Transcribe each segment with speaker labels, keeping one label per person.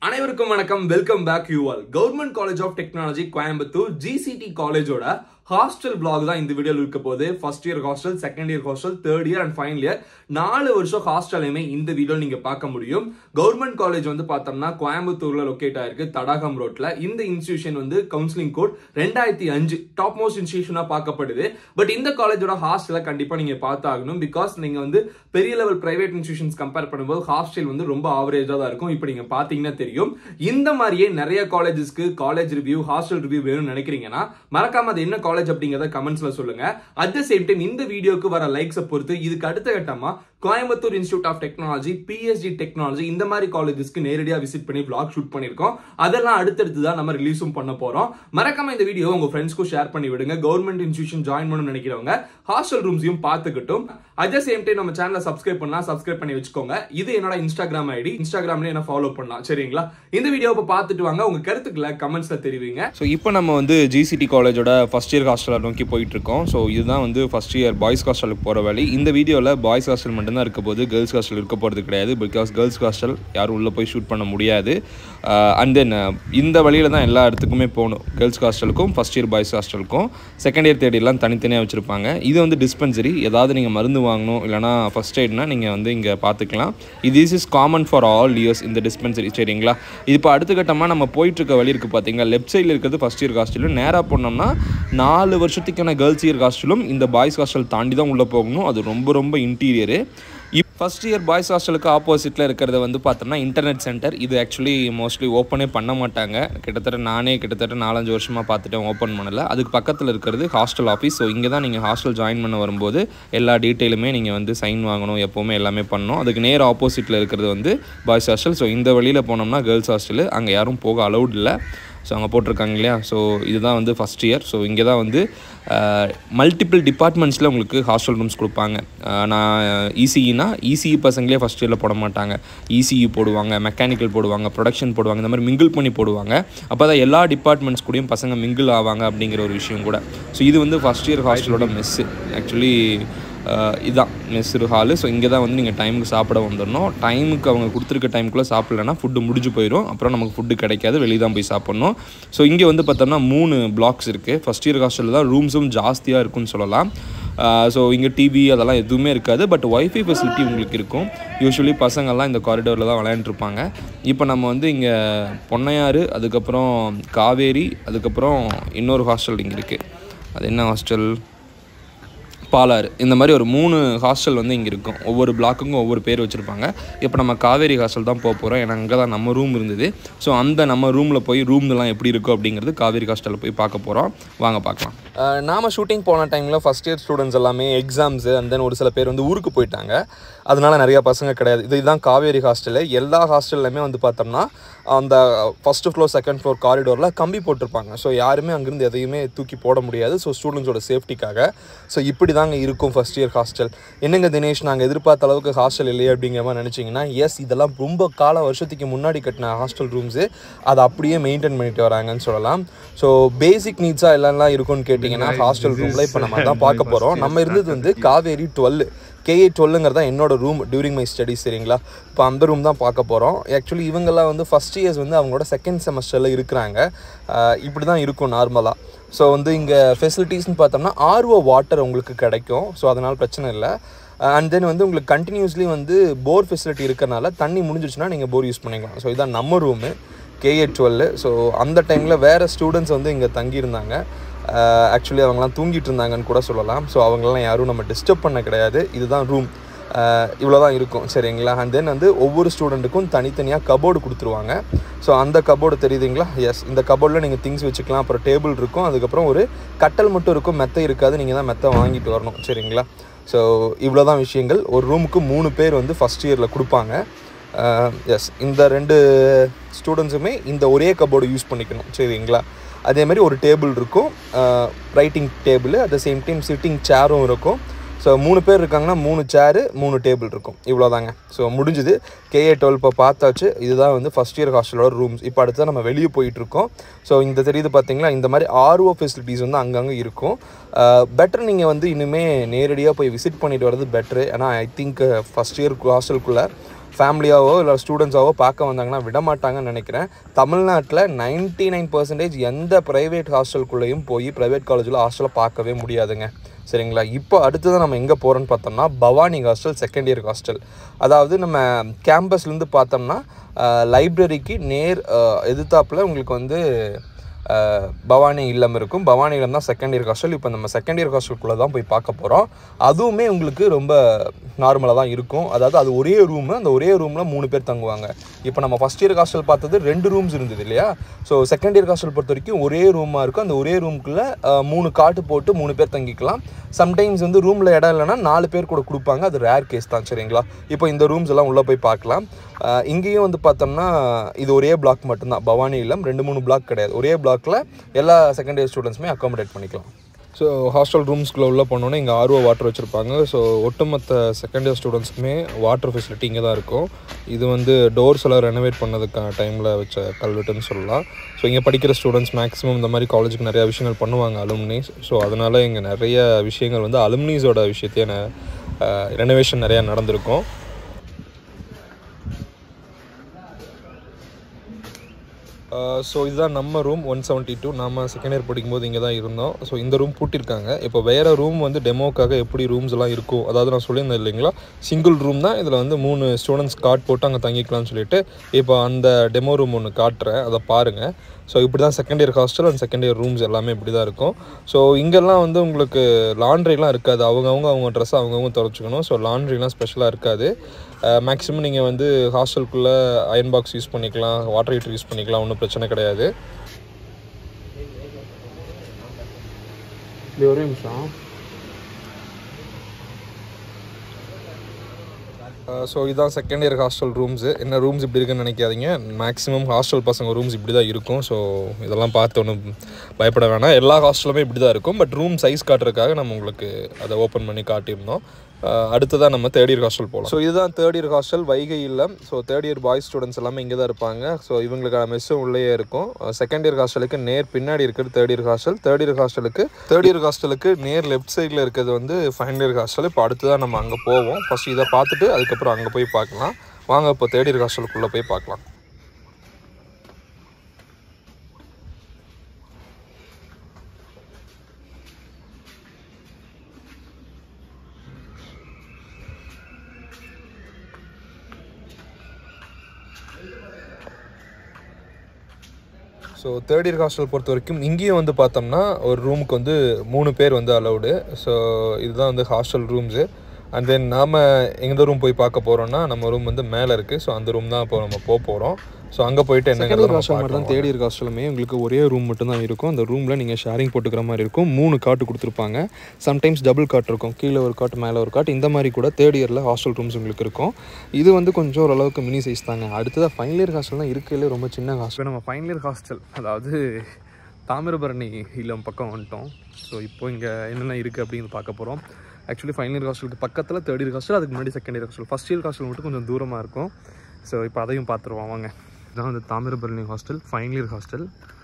Speaker 1: அனைவருக்கும் வணக்கம் welcome back you all government college of technology Coimbatore GCT காலேஜோட ஹாஸ்டல் பிளாக் தான் இந்த வீடியோவில் இருக்க போகுது first year hostel second year hostel third year and final year நாலு வருஷம் ஹாஸ்டலையுமே இந்த வீடியோ நீங்க பார்க்க முடியும் கவர்மெண்ட் காலேஜ் வந்து பார்த்தோம்னா கோயம்புத்தூர்ல லொக்கேட் ஆயிருக்கு தடாகம் ரோட்ல இந்த இன்ஸ்டியூஷன் வந்து கவுன்சிலிங் கோட் ரெண்டாயிரத்தி அஞ்சு டாப் மோஸ்ட் இன்ஸ்டியூஷனா பார்க்கப்படுது பட் இந்த காலேஜோட ஹாஸ்டலை கண்டிப்பா நீங்க பார்த்தாகணும் பிகாஸ் நீங்க வந்து பெரிய லெவல் பிரைவேட் இன்ஸ்டியூஷன்ஸ் கம்பேர் பண்ணும்போது ஹாஸ்டல் வந்து ரொம்ப ஆவரேஜா தான் இருக்கும் இப்போ நீங்க பாத்தீங்கன்னா தெரியும் இந்த மாதிரியே நிறைய காலேஜஸ்க்கு காலேஜ் ரிவ்யூ ஹாஸ்டல் ரிவ்யூ வேணும்னு நினைக்கிறீங்கன்னா மறக்காம அது என்ன காலேஜ் அப்படிங்கறத கமெண்ட்ஸ்ல சொல்லுங்க அட் த சேம் டைம் இந்த வீடியோக்கு வர லைக்ஸை பொறுத்து இதுக்கு அடுத்த கட்டமா Coimbatore institute of technology PST technology இந்த மாதிரி காலேஜஸ்க்கு நேரடியாக விசிட் பண்ணி vlog ஷூட் பண்ணியிருக்கோம் அதெல்லாம் அடுத்தடுத்து தான் நம்ம ரிலீஸும் பண்ண போறோம் மறக்காம இந்த வீடியோ உங்க ஃப்ரெண்ட்ஸ்க்கும் ஷேர் பண்ணி விடுங்க கவர்மெண்ட் இன்ஸ்டியூஷன் ஜாயின் பண்ணணும்னு நினைக்கிறவங்க ஹாஸ்டல் ரூம்ஸையும் பார்த்துக்கிட்டும் அட் த சேம் டைம் நம்ம சேனலை சப்ஸ்கிரைப் பண்ணா சப்ஸ்கிரைப் பண்ணி வச்சுக்கோங்க இது என்னோட இன்ஸ்டாகிராம் ஐடி இன்ஸ்டாகிராம்ல என்ன ஃபாலோ பண்ணலாம் சரிங்களா இந்த வீடியோ இப்போ பார்த்துட்டு வாங்க உங்க கருத்துக்களை கமெண்ட்ஸ்ல தெரிவிங்க
Speaker 2: ஸோ இப்போ நம்ம வந்து ஜிசிடி காலேஜோட ஃபஸ்ட் இயர் ஹாஸ்டலை நோக்கி போயிட்டு இருக்கோம் ஸோ இதுதான் வந்து ஃபஸ்ட் இயர் பாய்ஸ் ஹாஸ்டலுக்கு போகிற வழி இந்த வீடியோவில் பாய்ஸ் ஹாஸ்டல் மட்டும்தான் இருக்க போது கேர்ள்ஸ் ஹாஸ்டல் இருக்க போகிறது கிடையாது பிகாஸ் கேர்ள்ஸ் ஹாஸ்டல் யாரும் உள்ளே போய் ஷூட் பண்ண முடியாது அண்ட் தென் இந்த வழியில் தான் எல்லா இடத்துக்குமே போகணும் கேர்ள்ஸ் ஹாஸ்டலுக்கும் ஃபஸ்ட் இயர் பாய்ஸ் ஹாஸ்டலுக்கும் செகண்ட் இயர் தேர்ட் இயர்லாம் தனித்தனியாக வச்சுருப்பாங்க இது வந்து டிஸ்பென்சரி ஏதாவது நீங்கள் மருந்து வாங்கணும் இல்லைனா ஃபஸ்ட் எய்ட்னா நீங்கள் வந்து இங்கே பார்த்துக்கலாம் இது is is common for all years இந்த டிஸ்பென்சரி சரிங்களா இது இப்போ அடுத்த கட்டமாக நம்ம போயிட்டு இருக்க வழி இருக்குது பார்த்தீங்களா லெஃப்ட் சைடில் இருக்கிறது ஃபஸ்ட் இயர் ஹாஸ்டலும் நேராக போனோம்னா நாலு வருஷத்துக்கான கேர்ள்ஸ் இயர் ஹாஸ்டலும் இந்த பாய்ஸ் ஹாஸ்டல் தாண்டி தான் உள்ளே போகணும் அது ரொம்ப ரொம்ப இன்டீரியரு இப் ஃபஸ்ட் இயர் பாய்ஸ் ஹாஸ்டலுக்கு ஆப்போசிட்டில் இருக்கிறது வந்து பார்த்தோம்னா இன்டர்நெட் சென்டர் இது ஆக்சுவலி மோஸ்ட்லி ஓப்பனே பண்ண மாட்டாங்க கிட்டத்தட்ட நானே கிட்டத்தட்ட நாலஞ்சு வருஷமாக பார்த்துட்டேன் ஓப்பன் பண்ணல அதுக்கு பக்கத்தில் இருக்கிறது ஹாஸ்டல் ஆஃபீஸ் ஸோ இங்கே தான் நீங்கள் ஹாஸ்டல் ஜாயின் பண்ண வரும்போது எல்லா டீட்டெயிலுமே நீங்கள் வந்து சைன் வாங்கணும் எப்போவுமே எல்லாமே பண்ணணும் அதுக்கு நேர் ஆப்போசிட்டில் இருக்கிறது வந்து பாய்ஸ் ஹாஸ்டல் ஸோ இந்த வழியில் போனோம்னா கேர்ள்ஸ் ஹாஸ்டலு அங்கே யாரும் போக அலௌட் இல்லை ஸோ அங்கே போட்டிருக்காங்க இல்லையா ஸோ இதுதான் வந்து ஃபஸ்ட் இயர் ஸோ இங்கே தான் வந்து மல்டிபிள் டிபார்ட்மெண்ட்ஸில் உங்களுக்கு ஹாஸ்டல் ரூம்ஸ் கொடுப்பாங்க அஹ் நான் இசிஇனா இசிஇ பசங்களே ஃபஸ்ட் இயரில் போட மாட்டாங்க இசிஇ போடுவாங்க மெக்கானிக்கல் போடுவாங்க ப்ரொடக்ஷன் போடுவாங்க இந்த மாதிரி மிங்கிள் பண்ணி போடுவாங்க அப்போ தான் எல்லா டிபார்ட்மெண்ட்ஸ் கூடயும் பசங்க மிங்கிள் ஆவாங்க அப்படிங்கிற ஒரு விஷயம் கூட ஸோ இது வந்து ஃபஸ்ட் இயர் ஹாஸ்டலோட மெஸ்ஸு ஆக்சுவலி இதான் மெஸ்ஸு ஹாலு ஸோ இங்கே தான் வந்து நீங்கள் டைமுக்கு சாப்பிட வந்துடணும் டைமுக்கு அவங்க கொடுத்துருக்க டைமுக்குள்ளே சாப்பிட்லன்னா ஃபுட்டு முடிஞ்சு போயிடும் அப்புறம் நமக்கு ஃபுட்டு கிடைக்காது வெளியே தான் போய் சாப்பிட்ணும் ஸோ இங்கே வந்து பார்த்தோம்னா மூணு பிளாக்ஸ் இருக்குது ஃபஸ்ட் இயர் ஹாஸ்டலில் தான் ரூம்ஸும் ஜாஸ்தியாக இருக்குன்னு சொல்லலாம் ஸோ இங்கே டிவி அதெல்லாம் எதுவுமே இருக்காது பட் ஒய்ஃபை ஃபெசிலிட்டி உங்களுக்கு இருக்கும் யூஸ்வலி பசங்கள்லாம் இந்த காரிடோரில் தான் விளையாண்டுருப்பாங்க இப்போ நம்ம வந்து இங்கே பொன்னையாறு அதுக்கப்புறம் காவேரி அதுக்கப்புறம் இன்னொரு ஹாஸ்டல் இங்கே இருக்குது அது என்ன ஹாஸ்டல் பாலாறு இந்த மாதிரி ஒரு மூணு ஹாஸ்டல் வந்து இங்கே இருக்கும் ஒவ்வொரு பிளாக்குக்கும் ஒவ்வொரு பேர் வச்சுருப்பாங்க இப்போ நம்ம காவேரி ஹாஸ்டல் தான் போக போகிறோம் ஏன்னா அங்கே தான் நம்ம ரூம் இருந்தது ஸோ அந்த நம்ம ரூமில் போய் ரூம்லாம் எப்படி இருக்கும் அப்படிங்கிறது காவேரி ஹாஸ்டலில் போய் பார்க்க போகிறோம் வாங்க பார்க்கலாம்
Speaker 1: நாம ஷூட்டிங் போன டைமில் ஃபஸ்ட் இயர் ஸ்டூடெண்ட்ஸ் எல்லாமே எக்ஸாம்ஸு அண்ட் தென் ஒரு சில பேர் வந்து ஊருக்கு போயிட்டாங்க அதனால நிறைய பசங்க கிடையாது இது இதுதான் காவேரி ஹாஸ்டலு எல்லா ஹாஸ்டல்லையுமே வந்து பார்த்தோம்னா அந்த ஃபஸ்ட்டு ஃப்ளோர் செகண்ட் ஃப்ளோர் காரிடோரில் கம்பி போட்டிருப்பாங்க ஸோ யாருமே அங்கேருந்து எதையுமே தூக்கி போட முடியாது ஸோ ஸ்டூடெண்ட்ஸோட சேஃப்டிக்காக ஸோ இப்படி தாங்க இருக்கும் ஃபஸ்ட் இயர் ஹாஸ்டல் என்னங்க தினேஷ் நாங்கள் எதிர்பார்த்த அளவுக்கு ஹாஸ்டல் இல்லையே அப்படிங்கிற மாதிரி நினச்சிங்கன்னா எஸ் இதெல்லாம் ரொம்ப கால வருஷத்துக்கு முன்னாடி கட்டின ஹாஸ்டல் ரூம்ஸு அதை அப்படியே மெயின்டைன் பண்ணிட்டு வராங்கன்னு சொல்லலாம் ஸோ பேசிக் நீட்ஸாக எல்லாம் இருக்கும்னு கேட்டிங்கன்னா ஹாஸ்டல் ரூமில் இப்போ நம்ம தான் பார்க்க போகிறோம் நம்ம இருந்தது வந்து காவேரி டுவெல் கேஏ டுவெல்லுங்கிறது தான் என்னோட ரூம் டியூரிங் மை ஸ்டடிஸ் சரிங்களா இப்போ அந்த ரூம் தான் பார்க்க போகிறோம் ஆக்சுவலி இவங்கெல்லாம் வந்து ஃபஸ்ட் இயர்ஸ் வந்து அவங்களோட செகண்ட் செமஸ்டரில் இருக்கிறாங்க ஆஹ் இப்படி தான் இருக்கும் நார்மலாக ஸோ வந்து இங்கே ஃபெசிலிட்டிஸ்னு பார்த்தோம்னா ஆர்ஓ வாட்டர் உங்களுக்கு கிடைக்கும் ஸோ அதனால் பிரச்சனை இல்லை அண்ட் தென் வந்து உங்களுக்கு கண்டினியூஸ்லி வந்து போர் ஃபெசிலிட்டி இருக்கறனால தண்ணி முடிஞ்சிச்சுன்னா நீங்கள் போர் யூஸ் பண்ணிக்கலாம் ஸோ இதான் நம்ம ரூமு கேஏ டுவெல் ஸோ அந்த டைமில் வேறு ஸ்டூடெண்ட்ஸ் வந்து இங்கே தங்கியிருந்தாங்க ஆக்சுவலி அவங்களாம் தூங்கிட்டு இருந்தாங்கன்னு கூட சொல்லலாம் ஸோ அவங்களெலாம் யாரும் நம்ம டிஸ்டர்ப் பண்ண கிடையாது இதுதான் ரூம் இவ்வளோ தான் இருக்கும் சரிங்களா அண்ட் தென் வந்து ஒவ்வொரு ஸ்டூடெண்ட்டுக்கும் தனித்தனியாக கபோர்டு கொடுத்துருவாங்க ஸோ அந்த கபோர்டு தெரியுதுங்களா எஸ் இந்த கபோர்டில் நீங்கள் திங்ஸ் வச்சுக்கலாம் அப்புறம் டேபிள் இருக்கும் அதுக்கப்புறம் ஒரு கட்டல் மட்டும் இருக்கும் மெத்தை இருக்காது நீங்கள் தான் மெத்தை வாங்கிட்டு வரணும் சரிங்களா ஸோ இவ்வளோ தான் விஷயங்கள் ஒரு ரூமுக்கு மூணு பேர் வந்து ஃபஸ்ட் இயரில் கொடுப்பாங்க எஸ் இந்த ரெண்டு ஸ்டூடெண்ட்ஸுமே இந்த ஒரே கபோர்டு யூஸ் பண்ணிக்கணும் சரிங்களா அதே மாதிரி ஒரு டேபிள் இருக்கும் writing table at the same time sitting சேரும் இருக்கும் ஸோ மூணு பேர் இருக்காங்கன்னா மூணு சேரு மூணு டேபிள் இருக்கும் இவ்வளோதாங்க ஸோ முடிஞ்சுது கேஏ டுவெல் இப்போ பார்த்தாச்சு இதுதான் வந்து ஃபஸ்ட் இயர் ஹாஸ்டலோட ரூம்ஸ் இப்போ அடுத்து நம்ம வெளியே போயிட்டுருக்கோம் ஸோ இந்த தெரியுது பார்த்தீங்களா இந்த மாதிரி ஆர்ஓ ஃபெசிலிட்டிஸ் வந்து அங்கங்கே இருக்கும் பெட்டர் நீங்கள் வந்து இனிமேல் நேரடியாக போய் விசிட் பண்ணிட்டு வர்றது பெட்ரு ஏன்னா ஐ திங்க் ஃபஸ்ட் இயர் ஹாஸ்டலுக்குள்ளே ஃபேமிலியாவோ இல்லை ஸ்டூடெண்ட்ஸாவோ பார்க்க வந்தாங்கன்னா விட மாட்டாங்கன்னு நினைக்கிறேன் தமிழ்நாட்டில் நைன்ட்டி நைன் பர்சன்டேஜ் எந்த ப்ரைவேட் ஹாஸ்டலுக்குள்ளேயும் போய் ப்ரைவேட் காலேஜில் ஹாஸ்டலை பார்க்கவே முடியாதுங்க சரிங்களா இப்போ அடுத்ததான் நம்ம எங்கே போகிறோன்னு பார்த்தோம்னா Bhavani hostel second year hostel அதாவது நம்ம கேம்பஸ்லேருந்து பார்த்தோம்னா லைப்ரரிக்கு நேர் எதிர்த்தாப்பில் உங்களுக்கு வந்து அஹ், பவானி இல்லம் இருக்கும் பவானி இல்லம் தான் செகண்ட் இயர் ஹாஸ்டல் இப்போ நம்ம செகண்ட் இயர் ஹாஸ்டலுக்குள்ளே தான் போய் பார்க்க போகிறோம் அதுவுமே உங்களுக்கு ரொம்ப நார்மலாக தான் இருக்கும் அதாவது அது ஒரே ரூமு அந்த ஒரே ரூமில் மூணு பேர் தங்குவாங்க இப்போ நம்ம ஃபஸ்ட் இயர் ஹாஸ்டல் பார்த்தது ரெண்டு ரூம்ஸ் இருந்தது இல்லையா ஸோ செகண்ட் இயர் ஹாஸ்டல் பொறுத்த வரைக்கும் ஒரே ரூமாக இருக்கும் அந்த ஒரே ரூமுக்குள்ளே மூணு காட்டு போட்டு மூணு பேர் தங்கிக்கலாம் சம்டைம்ஸ் வந்து ரூமில் இடம் இல்லைன்னா நாலு பேர் கூட கொடுப்பாங்க அது ரேர் கேஸ் தான் சரிங்களா இப்போ இந்த ரூம்ஸ் எல்லாம் உள்ளே போய் பார்க்கலாம் அஹ் இங்கேயும் வந்து பார்த்தோம்னா இது ஒரே பிளாக் மட்டும்தான் பவானி இல்லம் ரெண்டு மூணு பிளாக் கிடையாது ஒரே பிளாக்ல எல்லா செகண்ட் இயர் ஸ்டூடெண்ட்ஸுமே அக்காமடேட் பண்ணிக்கலாம்
Speaker 2: ஸோ ஹாஸ்டல் ரூம்ஸ்குள்ளே உள்ளே போனோன்னே இங்கே ஆர்ஓ வாட்டர் வச்சுருப்பாங்க ஸோ ஒட்டுமொத்த செகண்ட் இயர் ஸ்டூடெண்ட்ஸ்க்குமே வாட்டர் ஃபெசிலிட்டி இங்கே தான் இருக்கும் இது வந்து டோர்ஸ் எல்லாம் ரெனோவேட் பண்ணதுக்கான டைமில் வச்ச கல்வெட்டுன்னு சொல்லலாம் ஸோ இங்கே படிக்கிற ஸ்டூடெண்ட்ஸ் மேக்ஸிமம் இந்த மாதிரி காலேஜுக்கு நிறையா விஷயங்கள் பண்ணுவாங்க அலுமினிஸ் ஸோ அதனால் இங்கே நிறைய விஷயங்கள் வந்து அலுமினிஸோட விஷயத்தையே ரெனோவேஷன் நிறையா நடந்திருக்கும் ஸோ இதுதான் நம்ம ரூம் ஒன் செவன்ட்டி டூ நம்ம செகண்ட் இயர் படிக்கும்போது இங்கே தான் இருந்தோம் ஸோ இந்த ரூம் பூட்டியிருக்காங்க இப்போ வேறு ரூம் வந்து டெமோக்காக எப்படி ரூம்ஸ் எல்லாம் இருக்கும் அதாவது நான் சொல்லியிருந்தேன் இல்லைங்களா சிங்கிள் ரூம் தான் இதில் வந்து மூணு ஸ்டூடெண்ட்ஸ் காட் போட்டு அங்கே தங்கிக்கலாம்னு சொல்லிட்டு இப்போ அந்த டெமோ ரூம் ஒன்று காட்டுறேன் அதை பாருங்கள் ஸோ இப்படி தான் second year hostel and second year rooms எல்லாமே இப்படி தான் இருக்கும் ஸோ இங்கெல்லாம் வந்து உங்களுக்கு லாண்ட்ரிலாம் இருக்காது அவங்கவுங்க அவங்க ட்ரெஸ் அவங்கவுங்க துவைச்சிக்கணும் ஸோ லாண்ட்ரிலாம் ஸ்பெஷலாக இருக்காது மேக்ஸிமம் நீங்கள் வந்து ஹாஸ்டலுக்குள்ளே அயன் பாக்ஸ் யூஸ் பண்ணிக்கலாம் வாட்டர் ஹீட்டர் யூஸ் பண்ணிக்கலாம் ஒன்றும் பிரச்சனை கிடையாது
Speaker 1: இது ஒரே நிமிஷம்
Speaker 2: ஸோ இதான் செகண்ட் இயர் ஹாஸ்டல் ரூம்ஸு என்ன ரூம்ஸ் இப்படி இருக்குன்னு நினைக்காதீங்க மேக்ஸிமம் ஹாஸ்டல் பசங்க ரூம்ஸ் இப்படி தான் இருக்கும் ஸோ இதெல்லாம் பார்த்து ஒன்றும் பயப்பட வேணாம் எல்லா ஹாஸ்டலுமே இப்படி தான் இருக்கும் பட் ரூம் சைஸ் காட்டுறதுக்காக நம்ம உங்களுக்கு அதை ஓப்பன் பண்ணி காட்டியிருந்தோம் அஹ் அடுத்ததான் நம்ம தேர்ட் இயர் ஹாஸ்டல் போகலாம் ஸோ இதுதான் தேர்ட் இயர் ஹாஸ்டல் வைகை இல்லம் so third year boys students எல்லாமே இங்கே தான் இருப்பாங்க ஸோ இவங்களுக்கான மெஸ்ஸும் உள்ளேயே இருக்கும் செகண்ட் இயர் ஹாஸ்டலுக்கு நேர் பின்னாடி இருக்கிறது third year hostel third year ஹாஸ்டலுக்கு தேர்ட் இயர் ஹாஸ்டலுக்கு நேர் லெஃப்ட் சைடில் இருக்கிறது வந்து ஃபைனல் இயர் ஹாஸ்டல் இப்போ அடுத்ததான் நம்ம அங்கே போவோம் ஃபஸ்ட் இதை பார்த்துட்டு அதுக்கப்புறம் அங்கே போய் பார்க்கலாம் வாங்க இப்போ தேர்ட் இயர் ஹாஸ்டலுக்குள்ளே போய் பார்க்கலாம் ஸோ தேர்ட் இயர் ஹாஸ்டல் பொறுத்த வரைக்கும் இங்கேயும் வந்து பார்த்தோம்னா ஒரு ரூமுக்கு வந்து மூணு பேர் வந்து அலௌடு ஸோ இதுதான் வந்து ஹாஸ்டல் ரூம்ஸு அண்ட் தென் நாம் எந்த ரூம் போய் பார்க்க போகிறோம்னா நம்ம ரூம் வந்து மேலே இருக்குது ஸோ அந்த ரூம் தான் இப்போ நம்ம போக போகிறோம் ஸோ அங்கே போயிட்டு
Speaker 1: செகண்ட்
Speaker 2: என்ன
Speaker 1: இயர் ஹாஸ்டல் மாதிரி தான் தேர்ட் இயர் ஹாஸ்டலுமே உங்களுக்கு ஒரே ரூம் மட்டும் தான் இருக்கும் அந்த ரூமில் நீங்கள் ஷேரிங் போட்டுக்கிற மாதிரி இருக்கும் மூணு காட்டு கொடுத்துருப்பாங்க சம்டைம்ஸ் டபுள் காட் இருக்கும் கீழே ஒரு காட் மேலே ஒரு காட் இந்த மாதிரி கூட தேர்ட் இயரில் ஹாஸ்டல் ரூம்ஸ் உங்களுக்கு இருக்கும் இது வந்து கொஞ்சம் ஓரளவுக்கு மினி சைஸ் தாங்க அடுத்ததாக ஃபைனல் இயர் ஹாஸ்டல்லாம் இருக்கையிலே ரொம்ப சின்ன ஹாஸ்டல் நம்ம ஃபைனல் இயர் ஹாஸ்டல் அதாவது தாமிரபரணி இல்லம் பக்கம் வந்துட்டோம் ஸோ இப்போ இங்கே என்னென்ன இருக்குது அப்படின்னு பார்க்க போகிறோம் ஆக்சுவலி ஃபைனல் இயர் ஹாஸ்டலுக்கு பக்கத்தில் தேர்ட் இயர் ஹாஸ்டல் அதுக்கு முன்னாடி second year hostel first year hostel மட்டும் கொஞ்சம் தூரமாக இருக்கும் ஸோ இப்போ அதையும் பார்த்துருவோம் வாங்க இதான் வந்து Thamirabarani hostel final year hostel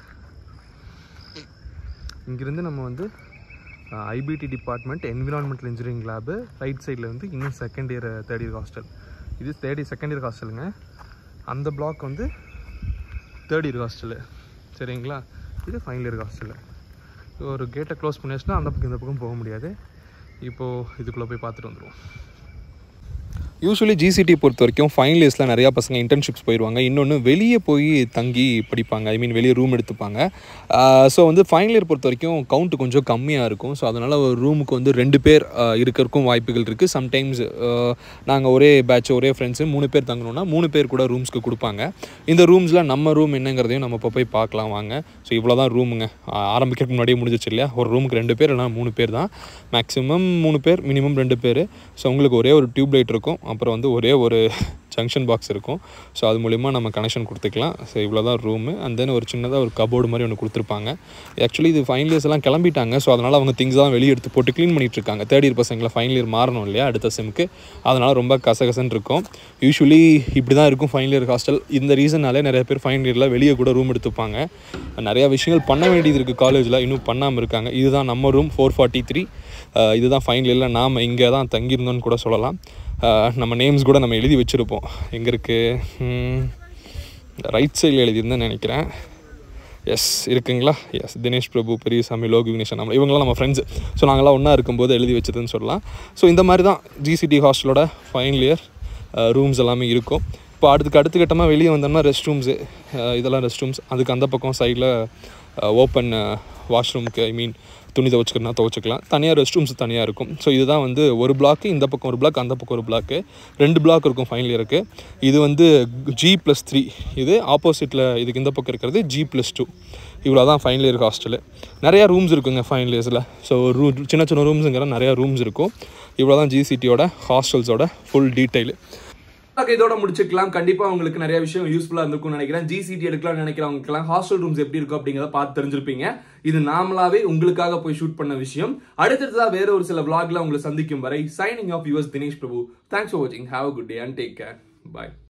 Speaker 1: இங்கிருந்து நம்ம வந்து IBT department environmental engineering lab right சைடில் வந்து இன்னும் second year third year hostel இது தேர்ட் இயர் செகண்ட் இயர் ஹாஸ்டலுங்க அந்த பிளாக் வந்து தேர்ட் இயர் ஹாஸ்டலு சரிங்களா இது ஃபைனல் இயர் ஹாஸ்டலு ஒரு கேட்டை க்ளோஸ் பண்ணியாச்சுன்னா அந்த பக்கம் இந்த பக்கம் போக முடியாது இப்போது இதுக்குள்ளே போய் பார்த்துட்டு வந்துடுவோம் யூஸ்வலி ஜிசிடி பொறுத்த வரைக்கும் ஃபைனல் இயர்ஸில் நிறையா பசங்க இன்டர்ன்ஷிப்ஸ் போயிடுவாங்க இன்னொன்று வெளியே போய் தங்கி படிப்பாங்க ஐ மீன் வெளியே ரூம் எடுத்துப்பாங்க ஸோ வந்து ஃபைனல் இயர் பொறுத்த வரைக்கும் கவுண்ட் கொஞ்சம் கம்மியாக இருக்கும் ஸோ அதனால் ஒரு ரூமுக்கு வந்து ரெண்டு பேர் ஆஹ் இருக்கிறதுக்கும் வாய்ப்புகள் இருக்குது சம்டைம்ஸ் நாங்கள் ஒரே பேட்ச் ஒரே ஃப்ரெண்ட்ஸு மூணு பேர் தங்கணும்னா மூணு பேர் கூட ரூம்ஸ்க்கு கொடுப்பாங்க இந்த ரூம்ஸில் நம்ம ரூம் என்னங்கிறதையும் நம்ம இப்போ போய் பார்க்கலாம் வாங்க ஸோ இவ்வளோ தான் ரூமுங்க ஆரம்பிக்கிறதுக்கு முன்னாடியே முடிஞ்சிச்சு இல்லையா ஒரு ரூமுக்கு ரெண்டு பேர் இல்லைனா மூணு பேர் தான் மேக்ஸிமம் மூணு பேர் மினிமம் ரெண்டு பேர் ஸோ உங்களுக்கு ஒரே ஒரு டியூப் லைட் இருக்கும் அப்புறம் வந்து ஒரே ஒரு ஜங்ஷன் பாக்ஸ் இருக்கும் ஸோ அது மூலிமா நம்ம கனெக்ஷன் கொடுத்துக்கலாம் ஸோ இவ்வளோ தான் ரூமு அண்ட் தென் ஒரு சின்னதாக ஒரு கபோர்டு மாதிரி ஒன்று கொடுத்துருப்பாங்க ஆக்சுவலி இது ஃபைனல் இயர்ஸ் எல்லாம் கிளம்பிட்டாங்க ஸோ அதனால் அவங்க திங்ஸ் தான் வெளியே எடுத்து போட்டு க்ளீன் பண்ணிட்டு இருக்காங்க தேர்ட் இயர் பசங்களை ஃபைனல் இயர் மாறணும் இல்லையா அடுத்த செம்க்கு அதனால் ரொம்ப கசகசன்னு இருக்கும் யூஸ்வலி இப்படி தான் இருக்கும் ஃபைனல் இயர் ஹாஸ்டல் இந்த ரீசனாலே நிறைய பேர் ஃபைனல் இயரில் வெளியே கூட ரூம் எடுத்துப்பாங்க நிறையா விஷயங்கள் பண்ண வேண்டியது இருக்குது காலேஜில் இன்னும் பண்ணாமல் இருக்காங்க இதுதான் நம்ம ரூம் ஃபோர் ஃபார்ட்டி த்ரீ இதுதான் ஃபைனல் இயரில் நாம் இங்கே தான் தங்கியிருந்தோம்னு கூட சொல்லலாம் நம்ம நேம்ஸ் கூட நம்ம எழுதி வச்சுருப்போம் எங்கே இருக்குது ரைட் சைடில் எழுதியிருந்தேன் நினைக்கிறேன் எஸ் இருக்குங்களா எஸ் தினேஷ் பிரபு பெரியசாமி லோக் விக்னேஷன் நம்ம இவங்களாம் நம்ம ஃப்ரெண்ட்ஸ் ஸோ நாங்களாம் ஒன்றா இருக்கும்போது எழுதி வச்சதுன்னு சொல்லலாம் ஸோ இந்த மாதிரி தான் ஜிசிடி ஹாஸ்டலோட ஃபைனல் இயர் ரூம்ஸ் எல்லாமே இருக்கும் இப்போ அடுத்துக்கு அடுத்த கட்டமாக வெளியே வந்தோம்னா ரெஸ்ட் ரூம்ஸு இதெல்லாம் ரெஸ்ட் ரூம்ஸ் அதுக்கு அந்த பக்கம் சைடில் ஓப்பன் வாஷ்ரூம்க்கு ஐ மீன் துணி துவச்சிக்கிறனா துவச்சிக்கலாம் தனியாக ரெஸ்ட் ரூம்ஸ் தனியாக இருக்கும் ஸோ இதுதான் வந்து ஒரு பிளாக்கு இந்த பக்கம் ஒரு பிளாக் அந்த பக்கம் ஒரு பிளாக்கு ரெண்டு பிளாக் இருக்கும் ஃபைனல் இயருக்கு இது வந்து ஜி ப்ளஸ் த்ரீ இது ஆப்போசிட்டில் இதுக்கு இந்த பக்கம் இருக்கிறது ஜி ப்ளஸ் டூ இவ்வளோ தான் ஃபைனல் இயர் ஹாஸ்டலு நிறையா ரூம்ஸ் இருக்குங்க ஃபைனல் இயர்ஸில் ஸோ ரூ சின்ன சின்ன ரூம்ஸுங்கிற நிறையா ரூம்ஸ் இருக்கும் இவ்வளோ தான் ஜிசிடியோட ஹாஸ்டல்ஸோட ஃபுல் டீட்டெயில் ஓகே இதோட முடிச்சுக்கலாம் கண்டிப்பா உங்களுக்கு நிறைய விஷயம் யூஸ்ஃபுல்லா இருந்திருக்கும்னு நினைக்கிறேன் ஜிசிடி எடுக்கலாம்னு நினைக்கிறவங்களுக்குலாம் ஹாஸ்டல் ரூம்ஸ் எப்படி இருக்கும் அப்படிங்கிறத பார்த்து தெரிஞ்சிருப்பீங்க இது நாமளாவே உங்களுக்காக போய் ஷூட் பண்ண விஷயம் அடுத்ததா வேற ஒரு சில vlogல உங்களை சந்திக்கும் வரை signing off yours Dinesh Prabhu thanks for வாட்சிங் have good day and take care bye